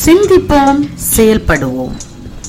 சிந்திப்போம் செயல்படுவோம்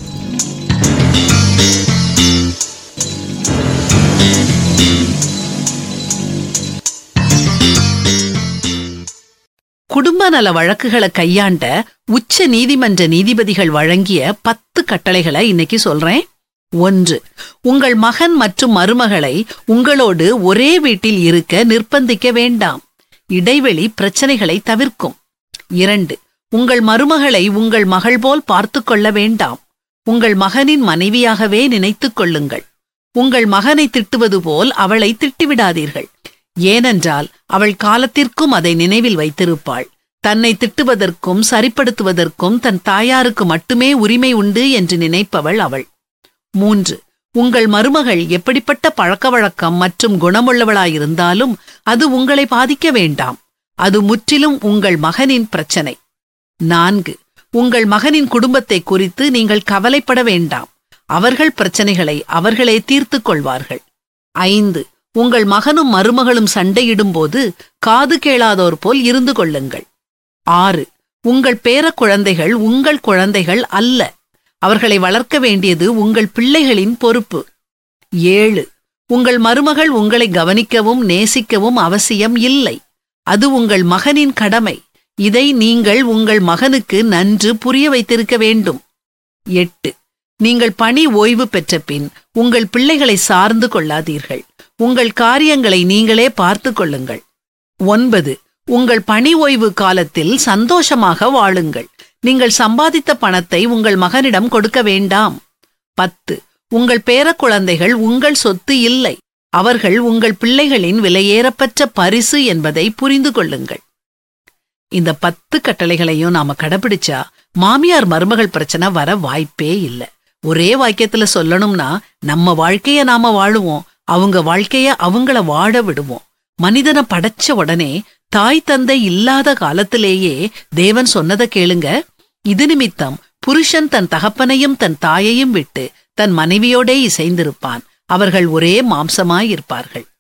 குடும்ப நல வழக்குகளை கையாண்ட உச்ச நீதிமன்ற நீதிபதிகள் வழங்கிய பத்து கட்டளைகளை இன்னைக்கு சொல்றேன் ஒன்று உங்கள் மகன் மற்றும் மருமகளை உங்களோடு ஒரே வீட்டில் இருக்க நிர்பந்திக்க வேண்டாம் இடைவெளி பிரச்சனைகளை தவிர்க்கும் இரண்டு உங்கள் மருமகளை உங்கள் மகள் போல் பார்த்துக் கொள்ள வேண்டாம் உங்கள் மகனின் மனைவியாகவே நினைத்துக் கொள்ளுங்கள் உங்கள் மகனை திட்டுவது போல் அவளை திட்டிவிடாதீர்கள் ஏனென்றால் அவள் காலத்திற்கும் அதை நினைவில் வைத்திருப்பாள் தன்னை திட்டுவதற்கும் சரிப்படுத்துவதற்கும் தன் தாயாருக்கு மட்டுமே உரிமை உண்டு என்று நினைப்பவள் அவள் மூன்று உங்கள் மருமகள் எப்படிப்பட்ட பழக்கவழக்கம் மற்றும் குணமுள்ளவளாயிருந்தாலும் அது உங்களை பாதிக்க வேண்டாம் அது முற்றிலும் உங்கள் மகனின் பிரச்சனை நான்கு உங்கள் மகனின் குடும்பத்தை குறித்து நீங்கள் கவலைப்பட வேண்டாம் அவர்கள் பிரச்சனைகளை அவர்களே தீர்த்துக் கொள்வார்கள் ஐந்து உங்கள் மகனும் மருமகளும் சண்டையிடும்போது காது கேளாதோர் போல் இருந்து கொள்ளுங்கள் ஆறு உங்கள் பேர குழந்தைகள் உங்கள் குழந்தைகள் அல்ல அவர்களை வளர்க்க வேண்டியது உங்கள் பிள்ளைகளின் பொறுப்பு ஏழு உங்கள் மருமகள் உங்களை கவனிக்கவும் நேசிக்கவும் அவசியம் இல்லை அது உங்கள் மகனின் கடமை இதை நீங்கள் உங்கள் மகனுக்கு நன்று புரிய வைத்திருக்க வேண்டும் எட்டு நீங்கள் பணி ஓய்வு பெற்ற பின் உங்கள் பிள்ளைகளை சார்ந்து கொள்ளாதீர்கள் உங்கள் காரியங்களை நீங்களே பார்த்து கொள்ளுங்கள் ஒன்பது உங்கள் பணி ஓய்வு காலத்தில் சந்தோஷமாக வாழுங்கள் நீங்கள் சம்பாதித்த பணத்தை உங்கள் மகனிடம் கொடுக்க வேண்டாம் பத்து உங்கள் பேரக்குழந்தைகள் உங்கள் சொத்து இல்லை அவர்கள் உங்கள் பிள்ளைகளின் விலையேறப்பெற்ற பரிசு என்பதை புரிந்து கொள்ளுங்கள் இந்த பத்து கட்டளைகளையும் நாம கடைபிடிச்சா மாமியார் மருமகள் பிரச்சனை வர வாய்ப்பே இல்ல ஒரே வாக்கியத்துல சொல்லணும்னா நம்ம வாழ்க்கைய நாம வாழுவோம் அவங்க வாழ்க்கைய அவங்கள வாழ விடுவோம் மனிதனை படைச்ச உடனே தாய் தந்தை இல்லாத காலத்திலேயே தேவன் சொன்னதை கேளுங்க இது நிமித்தம் புருஷன் தன் தகப்பனையும் தன் தாயையும் விட்டு தன் மனைவியோடே இசைந்திருப்பான் அவர்கள் ஒரே மாம்சமாயிருப்பார்கள்